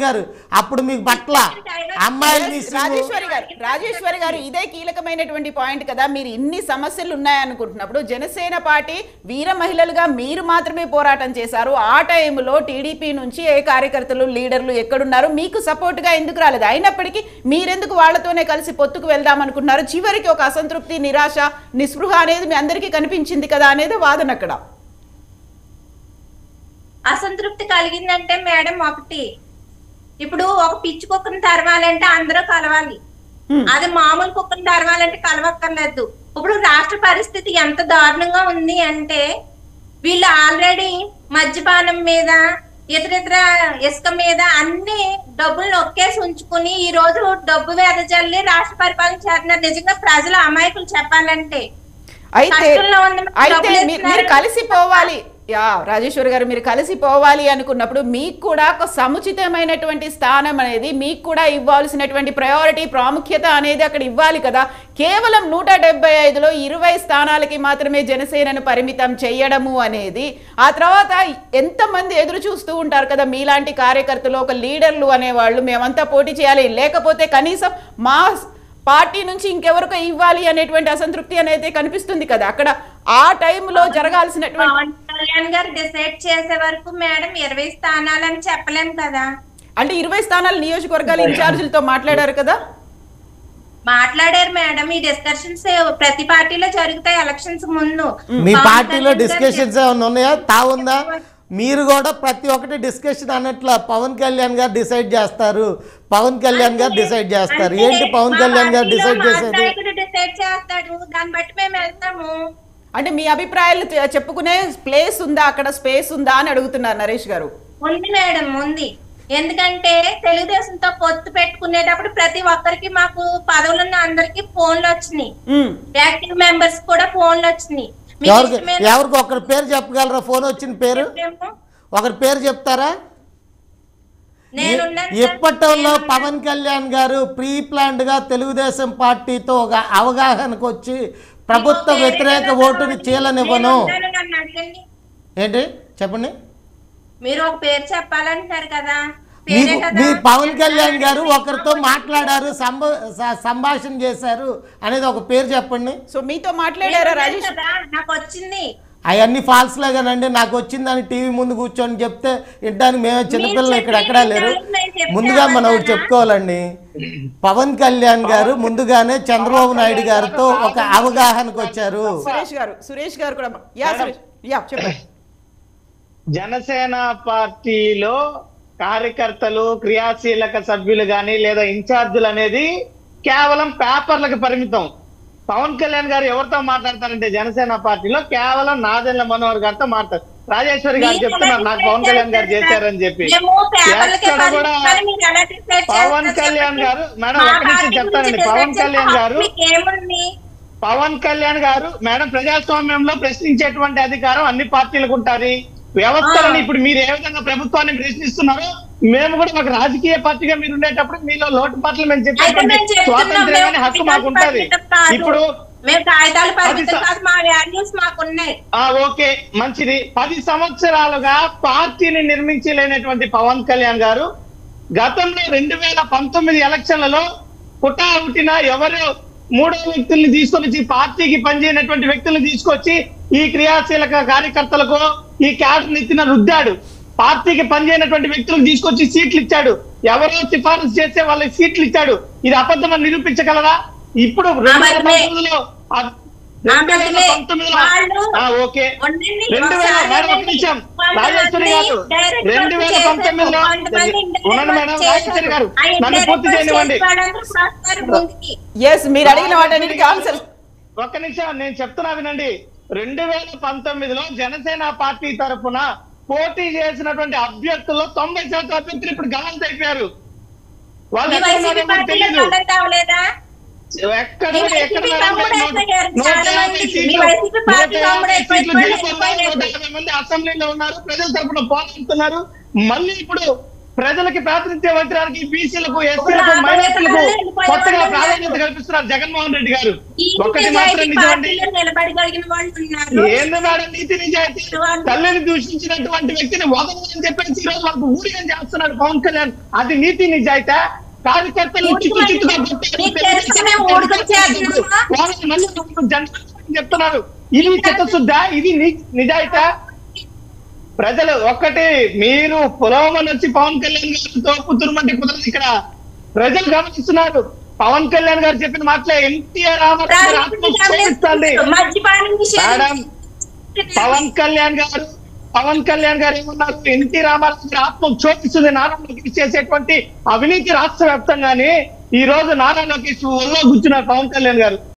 గారు అప్పుడు మీకు పట్ల అమ్మాయిలు మిస్సింగ్ రాజేశ్వరి గారు రాజేశ్వరి గారు ఇదే కీలకమైనటువంటి పాయింట్ కదా మీరు ఇన్ని సమస్యలు ఉన్నాయనుకుంటున్నప్పుడు జనసేన పార్టీ వీర మహిళలుగా మీరు మాత్రమే పోరాటం చేశారు ఆ టైంలో టీడీపీ నుంచి ఏ కార్యకర్తలు లీడర్లు ఎక్కడున్నారు మీకు సపోర్ట్ గా ఎందుకు రాలేదు అయినప్పటికీ మీరెందుకు వాళ్ళతోనే కలిసి పొత్తుకు వెళ్దాం అనుకుంటున్నారు చివరికి ఒక అసంతృప్తి నిరాశ నిస్పృహ అనేది మీ అందరికీ కనిపించింది కదా అనేది వాదన అక్కడ అసంతృప్తి కలిగిందంటే మేడం ఒకటి ఇప్పుడు ఒక పిచ్చి కుక్కను తరవాలంటే అందరూ కలవాలి హ్మ్. అది మామూలు కుక్కను తరవాలంటే కలవక్కర్లేదు ఇప్పుడు రాష్ట్ర పరిస్థితి ఎంత దారుణంగా ఉంది అంటే వీళ్ళు ఆల్రెడీ మద్యపానం మీద ఇతర ఇతర ఇసుక మీద అన్ని డబ్బులు నొక్కేసి ఉంచుకుని ఈ రోజు డబ్బు వేదజల్లి రాష్ట్ర పరిపాలన చేస్తున్నారు నిజంగా ప్రజలు అమాయకులు చెప్పాలంటే అయితే కష్టంలో ఉన్న అయితే డబ్బులు మీ- మీరు ఇస్తున్నారు. కలిసిపోవాలి యా రాజేశ్వరి గారు మీరు కలిసిపోవాలి అనుకున్నప్పుడు మీకు కూడా ఒక సముచితమైనటువంటి స్థానం అనేది మీకు కూడా ఇవ్వాల్సినటువంటి ప్రయారిటీ ప్రాముఖ్యత అనేది అక్కడ ఇవ్వాలి కదా కేవలం నూట డెబ్బై ఐదులో ఇరవై స్థానాలకి మాత్రమే జనసేనను పరిమితం చేయడము అనేది ఆ తర్వాత ఎంతమంది ఎదురు చూస్తూ ఉంటారు కదా మీలాంటి కార్యకర్తలు ఒక లీడర్లు అనేవాళ్ళు మేమంతా పోటీ చేయాలి లేకపోతే కనీసం మా పార్టీ నుంచి ఇంకెవరికో ఇవ్వాలి అనేటువంటి అసంతృప్తి అనేది కనిపిస్తుంది కదా అక్కడ ఆ టైంలో జరగాల్సినటువంటి పవన్ కళ్యాణ్ గారు డిసైడ్ చేసే వరకు మేడం ఇరవై స్థానాలని చెప్పలేం కదా అంటే ఇరవై స్థానాలు నియోజకవర్గాల ఇన్ఛార్జీలతో మాట్లాడారు కదా మాట్లాడారు మేడం ఈ డిస్కషన్స్ ప్రతి పార్టీలో జరుగుతాయి ఎలక్షన్స్ ముందు మీ పవన్ పార్టీలో కళ్యాణ్ గారు డిస్కషన్స్ ఏమైనా ఉన్నాయా తావుందా మీరు కూడా ప్రతి ఒక్కటి డిస్కషన్ అన్నట్ల పవన్ కళ్యాణ్ గారు డిసైడ్ చేస్తారు పవన్ కళ్యాణ్ గారు డిసైడ్ చేస్తారు అంటే ఏంటి పవన్ మా కళ్యాణ్ గారు పార్టీలో డిసైడ్ మా చేసేది నాయకుడు డిసైడ్ చేస్తాడు దాన్ని బట్టి మేము వెళ్తాము అంటే మీ అభిప్రాయాలు చె- చెప్పుకునే ప్లేస్ ఉందా అక్కడ స్పేస్ ఉందా అని అడుగుతున్నారు నరేష్ గారు ఉంది మేడం ఉంది ఎందుకంటే తెలుగుదేశంతో పొత్తు పెట్టుకునేటప్పుడు ప్రతి ఒక్కరికి మాకు పదవులున్న అందరికి ఫోన్లు వచ్చినాయి ఉమ్. యాక్టివ్ మెంబర్స్ కూడా ఫోన్లు వచ్చినాయి మీకు ఎవరికి ఇష్టమైన ఎవరికి ఒకరి పేరు చెప్పగలరా ఫోన్ వచ్చిన పేరు చెప్పేమో. ఒకరి పేరు చెప్తారా నేనున్నాను సార్. ఇప్పట్లో పవన్ కళ్యాణ్ గారు ప్రీ ప్లాన్డ్ గా తెలుగుదేశం పార్టీతో ఒక అవగాహనకు వచ్చి ప్రభుత్వ మీకు వ్యతిరేక పేరు ఓటుని చెప్పండి. చీలనివ్వను నేనున్నాను, నన్ను అడగండి. ఏంటి చెప్పండి మీరు ఒక పేరు చెప్పాలంటున్నారు కదా మీకు పేరే కదా మీ పవన్ కళ్యాణ్ గారు ఒకరితో మాట్లాడారు సంభ స- సంభాషణ చేశారు అనేది ఒక పేరు చెప్పండి సో మీతో మాట్లాడారా నేనున్నాను రాజేష్ కదా, నాకు వచ్చింది అవన్నీ ఫాల్స్ లాగానండి నాకు వచ్చిందని టీవీ ముందు కూర్చొని చెప్తే వినడానికి మేమే చిన్నపిల్లలు ఇక్కడ ఎక్కడా లేరు ముందుగా మనం ఒకటి చెప్పుకోవాలండి పవన్ కళ్యాణ్ గారు ముందుగానే చంద్రబాబు నాయుడు గారితో ఒక అవగాహనకు వచ్చారు సురేష్ గారు సురేష్ గారు కూడా మా- యా సురేష్ యా చెప్పండి జనసేన పార్టీలో కార్యకర్తలు క్రియాశీలక సభ్యులు గాని లేదా ఇన్ఛార్జీలు అనేది కేవలం పేపర్లకు పరిమితం పవన్ కళ్యాణ్ గారు ఎవరితో మాట్లాడతారంటే జనసేన పార్టీలో కేవలం నాదెళ్ల మనోహర్ గారితో మాట్లాడతారు రాజేశ్వరి గారు మీరు చెప్తున్నారు నాకు పవన్ కళ్యాణ్ గారు చేశారని చెప్పి మేము పేపర్లకే ఎక్కడ కూడా పరిమితమని మీరు ఎలా decide పవన్ చేస్తారు కళ్యాణ్ చెప్పండి? గారు మేడం మా ఒక్క నిమిషం పార్టీ చెప్తానండి గురించి పవన్ decide కళ్యాణ్ చేసే గారు హక్కు మీకేముంది పవన్ కళ్యాణ్ గారు మేడం ప్రజాస్వామ్యంలో ప్రశ్నించేటువంటి అధికారం అన్ని పార్టీలకు ఉంటుంది వ్యవస్థలను ఇప్పుడు మీరు ఏ విధంగా ప్రభుత్వాన్ని ప్రశ్నిస్తున్నారో మేము కూడా ఒక రాజకీయ పార్టీగా మీరు ఉండేటప్పుడు మీలో లోటుపాట్లు మేము అయితే చెప్పేటువంటి మేము చెప్తున్నాం, స్వాతంత్ర్యం అనే మేము హక్కు మాకు ఉంటది పరిమితం కాదు. ఇప్పుడు మేము కాగితాలు పరిమితం అది స- కాదు మా వాల్యూస్ మాకు ఉన్నాయి ఆ ఓకే మంచిది పది సంవత్సరాలుగా పార్టీని నిర్మించలేనటువంటి పవన్ కళ్యాణ్ గారు గతంలో రెండు వేల పంతొమ్మిది ఎలక్షన్లలో పుట్టా పుట్టిన ఎవరు మూడో వ్యక్తుల్ని తీసుకొని వచ్చి పార్టీకి పనిచేయనటువంటి వ్యక్తుల్ని తీసుకొచ్చి ఈ క్రియాశీలక కార్యకర్తలకు ఈ క్యాడర్ ఎత్తిన రుద్దాడు పార్టీకి పనిచేయనటువంటి వ్యక్తులను తీసుకొచ్చి సీట్లు ఇచ్చాడు ఎవరో సిఫారసు చేస్తే వాళ్ళకి సీట్లు ఇచ్చాడు ఇది అబద్ధమని నిరూపించగలరా ఇప్పుడు రెండు వేల అబద్ధమే. పంతొమ్మిదిలో ఆ రెండు వేల అబద్ధమే. పంతొమ్మిదిలో వాళ్ళు ఆ, ఓకే ఉండండి, రెండు వేల ఒకసారి మేడం ఒక ఉండండి. నిమిషం కొంతమంది రాజేశ్వరి గారు direct రెండు work వేల చేశారు, పంతొమ్మిదిలో కొంతమంది indirect ఉండండి work మేడం చేశారు. రాజేశ్వరి గారు ఆ నన్ను indirect పూర్తి work చేయనివ్వండి చేసిన వాళ్ళందరూ వస్తారు ముందుకి. ఎస్ మీరు అడిగిన వాటన్నిటికీ ఆన్సర్ ఒక్క నిమిషం నేను చెప్తున్నా వినండి రెండు వేల పంతొమ్మిదిలో జనసేన పార్టీ తరఫున పోటీ చేసినటువంటి అభ్యర్థుల్లో తొంభై శాతం అభ్యర్థులు ఇప్పుడు గలంత అయిపోయారు వాళ్ళు మీ ఎక్కడ వైసీపీ ఉన్నారో కూడా పార్టీలో తెలియదు కండక్ట్ అవ్వలేదా ఎక్కడ మీ కూడా ఎక్కడ వైసీపీ ఉన్నారో తమ్ముడు నూట- అయిపోయారు. నూట చాలా యాభై మంది మీ సీట్లు వైసీపీ పార్టీ నూట తమ్ముడు యాభై అయిపోయి సీట్లు వెళ్ళిపోయారు. గెలుపొందారు. నూట యాభై మంది అసెంబ్లీలో ఉన్నారు ప్రజల తరపున పోరాడుతున్నారు మళ్ళీ ఇప్పుడు ప్రజలకి ప్రాతినిధ్యం వహించడానికి బీసీలకు ఎస్సీలకు ఇప్పుడు మైనార్టీలకు రాబోయే కాలంలో కొత్తగా వెళ్ళిపోయే ప్రాధాన్యత వాళ్ళు కల్పిస్తున్నారు జగన్మోహన్ రెడ్డి గారు ఈ ఒకటి మాత్రం నిజాయితీ నిజమండి పార్టీలో నిలబడగలిగిన వాళ్ళు ఉన్నారు ఏంది మేడం నీతి నిజాయితీ తల్లిని దూషించినటువంటి వ్యక్తిని వదలని చెప్పేసి ఈ రోజు వాళ్ళకు ఊరికం చేస్తున్నాడు పవన్ కళ్యాణ్ అది నీతి నిజాయితీ కార్యకర్తలు చిత్తు చిత్తుగా కొట్టారు. మీకు తెలుసుకునే ఊడిగం చేస్తున్నావా? వాళ్ళని మళ్ళీ జనరల్ చెప్తున్నారు ఇది చిత్తశుద్ధ ఇది ని- నిజాయితీ ప్రజలు ఒక్కటి మీరు పొలవమని వచ్చి పవన్ కళ్యాణ్ గారితో కుదురుమంటే కుదరదు ఇక్కడ ప్రజలు గమనిస్తున్నారు పవన్ కళ్యాణ్ గారు చెప్పిన మాటలే ఎన్టీఆర్ రామారావు గారి ఆత్మ క్షోభిస్తోంది. మద్యపానం మేడం పవన్ కళ్యాణ్ గారు పవన్ కళ్యాణ్ గారు ఏమన్నారు ఎన్టీ రామారావు గారి ఆత్మ క్షోభిస్తుంది నారా లోకేష్ చేసేటువంటి అవినీతి రాష్ట్ర వ్యాప్తంగానే ఈ రోజు నారా లోకేష్ ఒళ్ళో కూర్చున్నారు పవన్ కళ్యాణ్ గారు